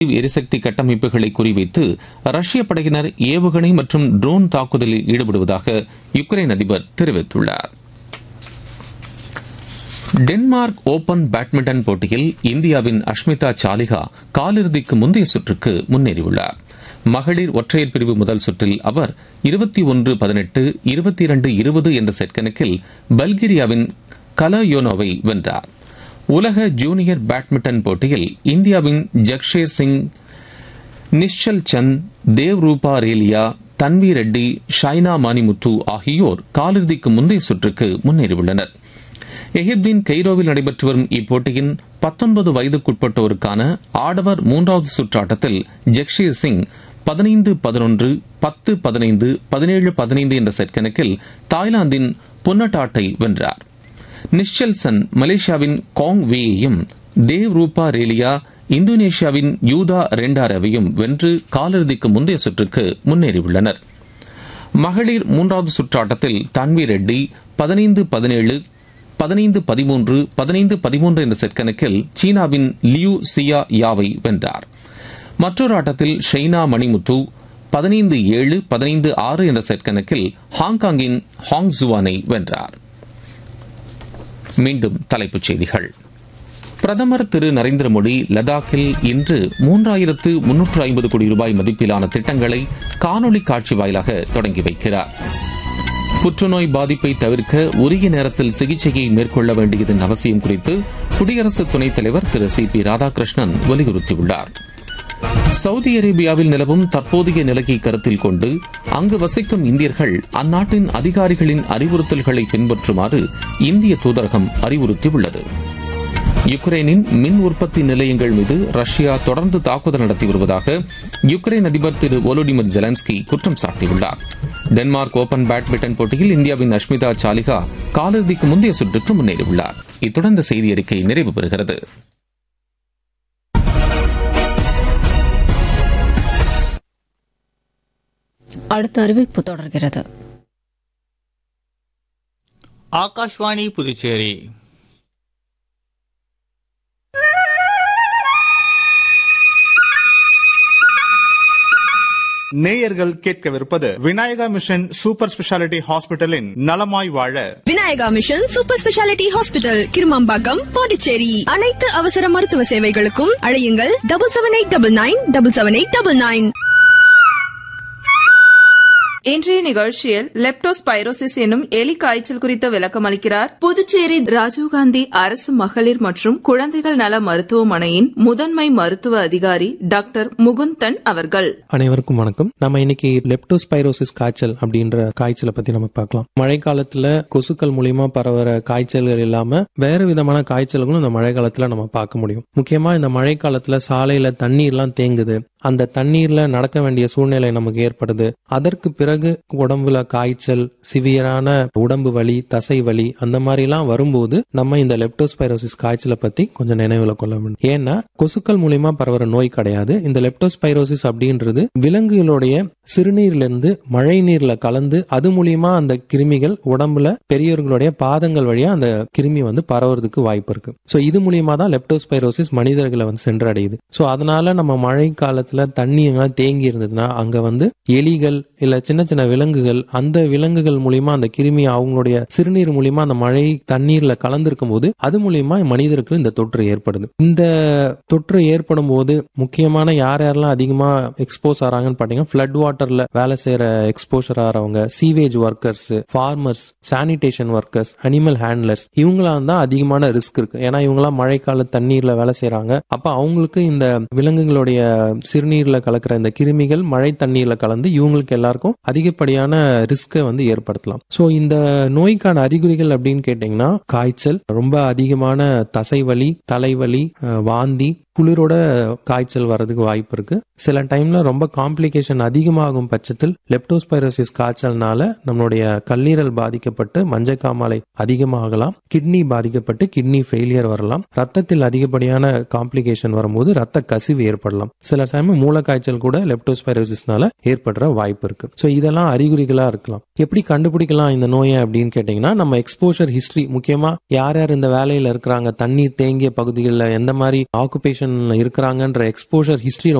எரிசக்தி கட்டமைப்புகளை குறிவைத்து ரஷ்ய படையினர் ஏவுகணை மற்றும் ட்ரோன் தாக்குதலில் ஈடுபடுவதாக யுக்ரைன் அதிபர் தெரிவித்துள்ளார் டென்மார்க் ஓபன் பேட்மிண்டன் போட்டியில் இந்தியாவின் அஷ்மிதா சாலிகா காலிறுதிக்கு முந்தைய சுற்றுக்கு முன்னேறியுள்ளார் மகளிர் ஒற்றையர் பிரிவு முதல் சுற்றில் அவர் இருபத்தி ஒன்று பதினெட்டு இருபத்தி இரண்டு இருபது என்ற செட் கணக்கில் பல்கேரியாவின் கலயோனோவை வென்றார் உலக ஜூனியர் பேட்மிண்டன் போட்டியில் இந்தியாவின் ஜக்ஷேர் சிங் நிஷல் சந்த் தேவ் ரூபா ரேலியா தன்வி ரெட்டி ஷைனா மானிமுத்து ஆகியோர் காலிறுதிக்கு முந்தைய சுற்றுக்கு முன்னேறியுள்ளனர் எகிப்தின் கெய்ரோவில் நடைபெற்று வரும் இப்போட்டியின் பத்தொன்பது வயதுக்குட்பட்டோருக்கான ஆடவர் மூன்றாவது சுற்றாட்டத்தில் ஜக்ஷீர் சிங் பதினைந்து பதினொன்று பத்து பதினைந்து பதினேழு பதினைந்து என்ற செட் கணக்கில் தாய்லாந்தின் புன்னட்டாட்டை வென்றார் நிஷல் சன் மலேசியாவின் காங் வேயையும் தேவ் ரூபா ரேலியா இந்தோனேஷியாவின் யூதா ரெண்டாரவையும் வென்று காலிறுதிக்கு முந்தைய சுற்றுக்கு முன்னேறியுள்ளனர் மகளிர் மூன்றாவது சுற்றாட்டத்தில் தன்வி ரெட்டி பதினைந்து பதினேழு பதினைந்து பதிமூன்று பதினைந்து பதிமூன்று என்ற செட் கணக்கில் சீனாவின் லியூ சியா யாவை வென்றார் மற்றொரு ஆட்டத்தில் ஷெய்னா மணிமுத்து பதினைந்து ஏழு பதினைந்து ஆறு என்ற செட் கணக்கில் ஹாங்காங்கின் ஹாங் ஜுவானை வென்றார் மீண்டும் தலைப்புச் செய்திகள் பிரதமர் திரு நரேந்திர மோடி லடாக்கில் இன்று மூன்றாயிரத்து முன்னூற்று ஐம்பது கோடி ரூபாய் மதிப்பிலான திட்டங்களை காணொலி காட்சி வாயிலாக தொடங்கி வைக்கிறார் புற்றுநோய் பாதிப்பை தவிர்க்க உரிய நேரத்தில் சிகிச்சையை மேற்கொள்ள வேண்டியதன் அவசியம் குறித்து குடியரசு துணைத் தலைவர் திரு சி பி ராதாகிருஷ்ணன் வலியுறுத்தியுள்ளார் சவுதி அரேபியாவில் நிலவும் தற்போதைய நிலையை கருத்தில் கொண்டு அங்கு வசிக்கும் இந்தியர்கள் அந்நாட்டின் அதிகாரிகளின் அறிவுறுத்தல்களை பின்பற்றுமாறு இந்திய தூதரகம் அறிவுறுத்தியுள்ளது யுக்ரைனின் மின் உற்பத்தி நிலையங்கள் மீது ரஷ்யா தொடர்ந்து தாக்குதல் நடத்தி வருவதாக யுக்ரைன் அதிபர் திரு ஒலோடிமிர் ஜெலன்ஸ்கி குற்றம் சாட்டியுள்ளார் டென்மார்க் ஓபன் பேட்மிண்டன் போட்டியில் இந்தியாவின் அஷ்மிதா சாலிகா காலிறுதிக்கு முந்தைய சுற்றுக்கு முன்னேறியுள்ளார் இத்துடன் இந்த செய்தி அறிக்கை நிறைவு பெறுகிறது அடுத்த அறிவிப்பு தொடர்கிறது ஆகாஷ்வாணி புதுச்சேரி நேயர்கள் கேட்கவிருப்பது விநாயகா மிஷன் சூப்பர் ஸ்பெஷாலிட்டி ஹாஸ்பிட்டலின் நலமாய் வாழ Vinayaka mission super speciality hospital Kirumampakkam Pondicherry அனைத்து அவசர மருத்துவ சேவைகளுக்கும் அழையுங்கள் double seven eight double nine double seven eight double nine இன்றைய நிகழ்ச்சியில் லெப்டோஸ்பைரோசிஸ் என்னும் எலி காய்ச்சல் குறித்த விளக்கம் அளிக்கிறார் புதுச்சேரி ராஜீவ்காந்தி அரசு மகளிர் மற்றும் குழந்தைகள் நல மருத்துவமனையின் முதன்மை மருத்துவ அதிகாரி டாக்டர் முகுந்தன் அவர்கள் அனைவருக்கும் வணக்கம் நம்ம இன்னைக்கு லெப்டோஸ்பைரோசிஸ் காய்ச்சல் அப்படின்ற காய்ச்சலை பத்தி நம்ம பார்க்கலாம் மழை காலத்துல கொசுக்கள் மூலியமா பரவுற காய்ச்சல்கள் இல்லாம வேற விதமான காய்ச்சல்களும் இந்த மழை காலத்துல நம்ம பார்க்க முடியும் முக்கியமா இந்த மழை காலத்துல சாலையில தண்ணீர்லாம் தேங்குது அந்த தண்ணீர்ல நடக்க வேண்டிய சூழ்நிலை நமக்கு ஏற்படுது அதற்கு பிறகு உடம்புல காய்ச்சல் சிவியரான உடம்பு வலி தசை வலி அந்த மாதிரி எல்லாம் வரும்போது நம்ம இந்த லெப்டோஸ்பைரோசிஸ் காய்ச்சலை பத்தி கொஞ்சம் நினைவுல கொள்ள வேண்டும் ஏன்னா கொசுக்கள் மூலியமா பரவுற நோய் கிடையாது இந்த லெப்டோஸ்பைரோசிஸ் அப்படின்றது விலங்குகளுடைய சிறுநீர்ல இருந்து மழை நீர்ல கலந்து அது மூலியமா அந்த கிருமிகள் உடம்புல பெரியவர்களுடைய பாதங்கள் வழியா அந்த கிருமி வந்து பரவுறதுக்கு வாய்ப்பு இருக்கு சோ இது மூலியமா தான் லெப்டோஸ்பைரோசிஸ் மனிதர்களை வந்து சென்றடையுது சோ அதனால நம்ம மழை காலத்துல தண்ணி எங்கெல்லாம் தேங்கி இருந்ததுன்னா அங்க வந்து எலிகள் இல்ல சின்ன சின்ன விலங்குகள் அந்த விலங்குகள் மூலியமா அந்த கிருமி அவங்களுடைய சிறுநீர் மூலியமா அந்த மழை தண்ணீர்ல கலந்திருக்கும் போது அது மூலியமா மனிதருக்கு இந்த தொற்று ஏற்படுது இந்த தொற்று ஏற்படும் போது முக்கியமான யார் யாரெல்லாம் அதிகமா எக்ஸ்போஸ் ஆறாங்கன்னு பாத்தீங்கன்னா ஃபிளட் வாட்டர்ல வேலை செய்யற எக்ஸ்போஷர் ஆறவங்க sewage workers farmers sanitation workers animal handlers இவங்களாம் தான் அதிகமான ரிஸ்க் இருக்கு ஏன்னா இவங்களாம் மழைக்கால தண்ணீர்ல வேலை செய்யறாங்க அப்ப அவங்களுக்கு இந்த விலங்குகளுடைய சிறுநீர்ல கலக்கிற இந்த கிருமிகள் மழை தண்ணீர்ல கலந்து இவங்களுக்கு எல்லாருக்கும் அதிகப்படியான ரிஸ்கை வந்து ஏற்படுத்தலாம் சோ இந்த நோய்க்கான அறிகுறிகள் அப்படின்னு கேட்டீங்கன்னா காய்ச்சல் ரொம்ப அதிகமான தசைவலி தலைவலி அஹ், வாந்தி குளிரோட காய்ச்சல் வர்றதுக்கு வாய்ப்பு இருக்கு சில டைம்ல ரொம்ப காம்ப்ளிகேஷன் அதிகமாகும் பட்சத்தில் லெப்டோஸ்பைரோசிஸ் காய்ச்சல்னால நம்மளுடைய கல்லீரல் பாதிக்கப்பட்டு மஞ்சக்காமலை அதிகமாகலாம் கிட்னி பாதிக்கப்பட்டு கிட்னி ஃபெயிலியர் வரலாம் ரத்தத்தில் அதிகப்படியான காம்ப்ளிகேஷன் வரும்போது ரத்த கசிவு ஏற்படலாம் சில டைம் இல்லாம மூலக்காய்ச்சல் கூட லெப்டோஸ்பைரோசிஸ்னால ஏற்படுற வாய்ப்பு இருக்கு ஸோ இதெல்லாம் அறிகுறிகளா இருக்கலாம் எப்படி கண்டுபிடிக்கலாம் இந்த நோயை அப்படின்னு கேட்டீங்கன்னா நம்ம எக்ஸ்போஷர் ஹிஸ்டரி முக்கியமா யார் யார் இந்த வேலையில இருக்கிறாங்க தண்ணீர் தேங்கிய பகுதிகளில் எந்த மாதிரி ஆக்குபேஷன் இருக்கிறாங்கன்ற எக்ஸ்போஷர் ஹிஸ்டரி